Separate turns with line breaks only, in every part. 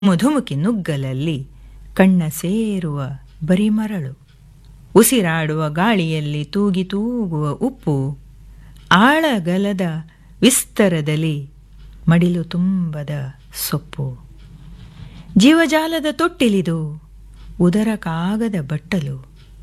ಮುಧುಮುಕಿ ನುಗ್ಗಲಲ್ಲಿ ಕಣ್ಣ ಸೇರುವ ಬರಿಮರಳು ಉಸಿರಾಡುವ ಗಾಳಿಯಲ್ಲಿ ತೂಗಿ ತೂಗುವ ಉಪ್ಪು ಆಳಗಲದ ವಿಸ್ತರದಲ್ಲಿ ಮಡಿಲು ತುಂಬದ ಸೊಪ್ಪು ಜೀವಜಾಲದ ತೊಟ್ಟಿಲಿದು ಉದರಕ್ಕಾಗದ ಬಟ್ಟಲು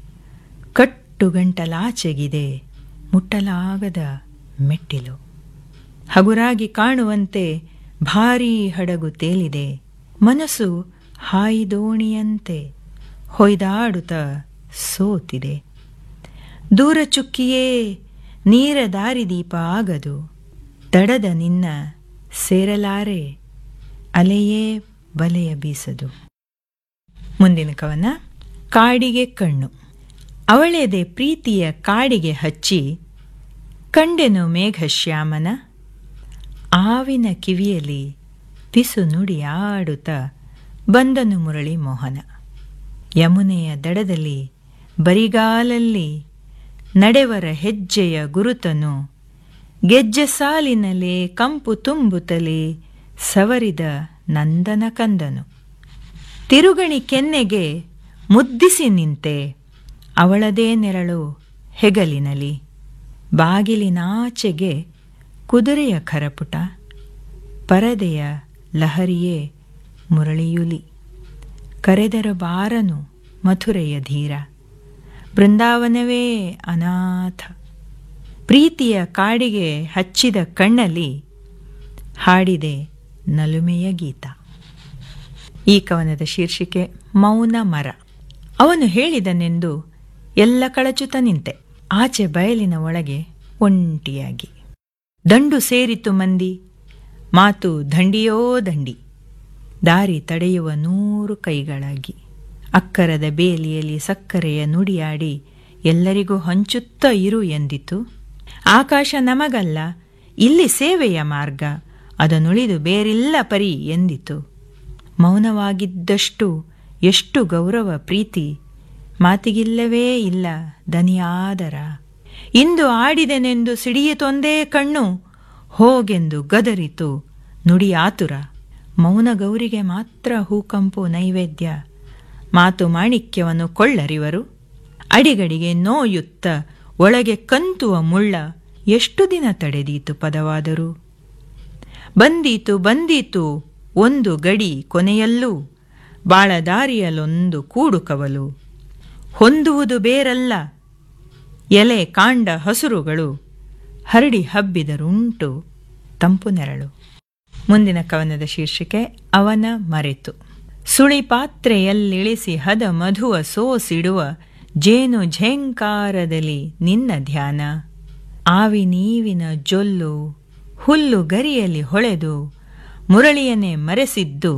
ಕಟ್ಟುಗಂಟಲಾಚೆಗಿದೆ ಮುಟ್ಟಲಾಗದ ಮೆಟ್ಟಿಲು ಹಗುರಾಗಿ ಕಾಣುವಂತೆ ಭಾರೀ ಹಡಗು ತೇಲಿದೆ ಮನಸ್ಸು ಹಾಯಿದೋಣಿಯಂತೆ ಹೊಯ್ದಾಡುತ್ತ ಸೋತಿದೆ ದೂರ ಚುಕ್ಕಿಯೇ ನೀರ ದಾರಿದೀಪ ಆಗದು ತಡದ ನಿನ್ನ ಸೇರಲಾರೆ ಅಲೆಯೇ ಬಲೆಯ ಬೀಸದು ಮುಂದಿನ ಕವನ ಕಾಡಿಗೆ ಕಣ್ಣು ಅವಳೆದೆ ಪ್ರೀತಿಯ ಕಾಡಿಗೆ ಹಚ್ಚಿ ಕಂಡೆನು ಮೇಘಶ್ಯಾಮನ ಆವಿನ ಕಿವಿಯಲ್ಲಿ ಪಿಸು ನುಡಿಯಾಡುತ್ತ ಬಂದನು ಮುರಳಿ ಮೋಹನ ಯಮುನೆಯ ದಡದಲ್ಲಿ ಬರಿಗಾಲಲ್ಲಿ ನಡೆವರ ಹೆಜ್ಜೆಯ ಗುರುತನು ಗೆಜ್ಜೆ ಸಾಲಿನಲ್ಲೇ ಕಂಪು ತುಂಬುತ್ತಲೇ ಸವರಿದ ನಂದನ ಕಂದನು ತಿರುಗಣಿ ಕೆನ್ನೆಗೆ ಮುದ್ದಿಸಿ ನಿಂತೆ ಅವಳದೇ ನೆರಳು ಹೆಗಲಿನಲಿ ಬಾಗಿಲಿನಾಚೆಗೆ ಕುದುರೆಯ ಖರಪುಟ ಪರದೆಯ ಲಹರಿಯೇ ಮುರಳಿಯುಲಿ ಕರೆದರ ಬಾರನು ಮಥುರೆಯ ಧೀರ ಬೃಂದಾವನವೇ ಅನಾಥ ಪ್ರೀತಿಯ ಕಾಡಿಗೆ ಹಚ್ಚಿದ ಕಣ್ಣಲ್ಲಿ ಹಾಡಿದೆ ನಲುಮೆಯ ಗೀತ ಈ ಕವನದ ಶೀರ್ಷಿಕೆ ಮೌನ ಮರ ಅವನು ಹೇಳಿದನೆಂದು ಎಲ್ಲ ಕಳಚುತ ನಿಂತೆ ಆಚೆ ಬಯಲಿನ ಒಳಗೆ ಒಂಟಿಯಾಗಿ ದಂಡು ಸೇರಿತು ಮಂದಿ ಮಾತು ದಂಡಿಯೋ ದಂಡಿ ದಾರಿ ತಡೆಯುವ ನೂರು ಕೈಗಳಾಗಿ ಅಕ್ಕರದ ಬೇಲಿಯಲ್ಲಿ ಸಕ್ಕರೆಯ ನುಡಿಯಾಡಿ ಎಲ್ಲರಿಗೂ ಹಂಚುತ್ತ ಇರು ಎಂದಿತು ಆಕಾಶ ನಮಗಲ್ಲ ಇಲ್ಲಿ ಸೇವೆಯ ಮಾರ್ಗ ಅದನುಳಿದು ಬೇರಿಲ್ಲ ಪರಿ ಎಂದಿತು ಮೌನವಾಗಿದ್ದಷ್ಟು ಎಷ್ಟು ಗೌರವ ಪ್ರೀತಿ ಮಾತಿಗಿಲ್ಲವೇ ಇಲ್ಲ ದನಿಯಾದರ ಇಂದು ಆಡಿದೆನೆಂದು ಸಿಡಿಯಿತೊಂದೇ ಕಣ್ಣು ಹೋಗೆಂದು ಗದರಿತು ನುಡಿಯಾತುರ ಮೌನ ಗೌರಿಗೆ ಮಾತ್ರ ಹೂಕಂಪು ನೈವೇದ್ಯ ಮಾತು ಮಾಣಿಕ್ಯವನ್ನು ಕೊಳ್ಳರಿವರು ಅಡಿಗಡಿಗೆ ನೋಯುತ್ತ ಒಳಗೆ ಕಂತುವ ಮುಳ್ಳ ಎಷ್ಟು ದಿನ ತಡೆದೀತು ಪದವಾದರೂ ಬಂದೀತು ಬಂದೀತು ಒಂದು ಗಡಿ ಕೊನೆಯಲ್ಲೂ ಬಾಳದಾರಿಯಲ್ಲೊಂದು ಕೂಡು ಕವಲು ಹೊಂದುವುದು ಬೇರಲ್ಲ ಎಲೆ ಕಾಂಡ ಹಸುರುಗಳು ಹರಡಿ ಹಬ್ಬಿದರುಂಟು ತಂಪು ನೆರಳು ಮುಂದಿನ ಕವನದ ಶೀರ್ಷಿಕೆ ಅವನ ಮರೆತು ಸುಳಿ ಪಾತ್ರೆಯಲ್ಲಿಳಿಸಿ ಹದ ಮಧುವ ಸೋಸಿಡುವ ಜೇನು ಝೇಂಕಾರದಲ್ಲಿ ನಿನ್ನ ಧ್ಯಾನ ಆವಿ ನೀವಿನ ಜೊಲ್ಲು ಹುಲ್ಲು ಗರಿಯಲ್ಲಿ ಹೊಳೆದು ಮುರಳಿಯನ್ನೇ ಮರೆಸಿದ್ದು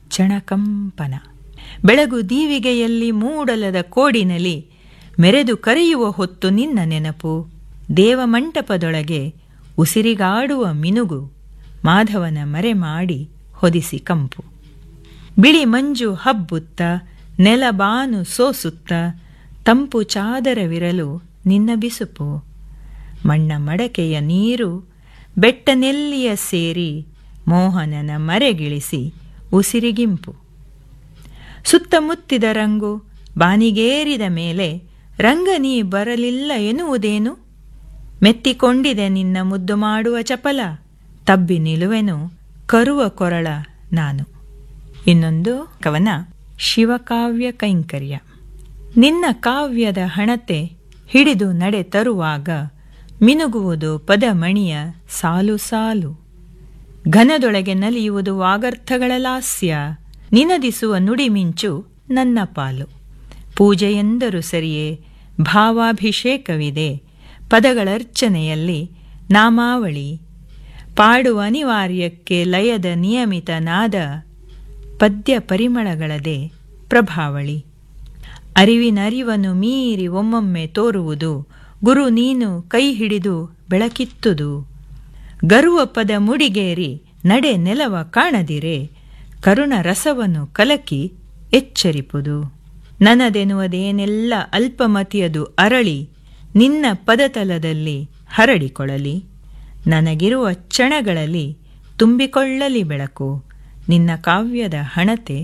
ಚಣಕಂಪನ ಬೆಳಗು ದೀವಿಗೆಯಲ್ಲಿ ಮೂಡಲದ ಕೋಡಿನಲ್ಲಿ ಮೆರೆದು ಕರೆಯುವ ಹೊತ್ತು ನಿನ್ನ ನೆನಪು ದೇವಮಂಟಪದೊಳಗೆ ಉಸಿರಿಗಾಡುವ ಮಿನುಗು ಮಾಧವನ ಮರೆ ಮಾಡಿ ಹೊದಿಸಿ ಕಂಪು ಬಿಳಿ ಮಂಜು ಹಬ್ಬುತ್ತ ನೆಲಬಾನು ಸೋಸುತ್ತ ತಂಪು ಚಾದರವಿರಲು ನಿನ್ನ ಬಿಸುಪು ಮಣ್ಣ ಮಡಕೆಯ ನೀರು ಬೆಟ್ಟನೆಲ್ಲಿಯ ಸೇರಿ ಮೋಹನನ ಮರೆಗಿಳಿಸಿ ಉಸಿರಿಗಿಂಪು ಸುತ್ತಮುತ್ತಿದ ರಂಗು ಬಾನಿಗೇರಿದ ಮೇಲೆ ರಂಗ ನೀ ಬರಲಿಲ್ಲ ಎನ್ನುವುದೇನು ಮೆತ್ತಿಕೊಂಡಿದೆ ನಿನ್ನ ಮುದ್ದು ಮಾಡುವ ಚಪಲ ತಬ್ಬಿ ನಿಲುವೆನು ಕರುವ ಕೊರಳ ನಾನು ಇನ್ನೊಂದು ಕವನ ಶಿವಕಾವ್ಯ ಕೈಂಕರ್ಯ ನಿನ್ನ ಕಾವ್ಯದ ಹಣತೆ ಹಿಡಿದು ನಡೆ ತರುವಾಗ ಮಿನುಗುವುದು ಪದಮಣಿಯ ಸಾಲು ಸಾಲು ಘನದೊಳಗೆ ನಲಿಯುವುದು ವಾಗರ್ಥಗಳ ಲಾಸ್ಯ ನಿನದಿಸುವ ನುಡಿಮಿಂಚು ನನ್ನ ಪಾಲು ಪೂಜೆಯೆಂದರೂ ಸರಿಯೇ ಭಾವಾಭಿಷೇಕವಿದೆ ಪದಗಳರ್ಚನೆಯಲ್ಲಿ ನಾಮಾವಳಿ ಪಾಡುವ ಅನಿವಾರ್ಯಕ್ಕೆ ಲಯದ ನಿಯಮಿತ ನಾದ ಪದ್ಯ ಪರಿಮಳಗಳದೆ ಪ್ರಭಾವಳಿ ಅರಿವಿನರಿವನ್ನು ಮೀರಿ ಒಮ್ಮೊಮ್ಮೆ ತೋರುವುದು ಗುರು ನೀನು ಕೈ ಹಿಡಿದು ಬೆಳಕಿತ್ತುದು ಗರುವ ಪದ ಮುಡಿಗೇರಿ ನಡೆ ನೆಲವ ಕಾಣದಿರೆ ಕರುಣ ರಸವನ್ನು ಕಲಕಿ ಎಚ್ಚರಿಪುದು ನನ್ನದೆನ್ನುವುದೇನೆಲ್ಲ ಅಲ್ಪಮತಿಯದು ಅರಳಿ ನಿನ್ನ ಪದತಲದಲ್ಲಿ ಹರಡಿಕೊಳ್ಳಲಿ ನನಗಿರುವ ಕ್ಷಣಗಳಲ್ಲಿ ತುಂಬಿಕೊಳ್ಳಲಿ ಬೆಳಕು ನಿನ್ನ ಕಾವ್ಯದ ಹಣತೆ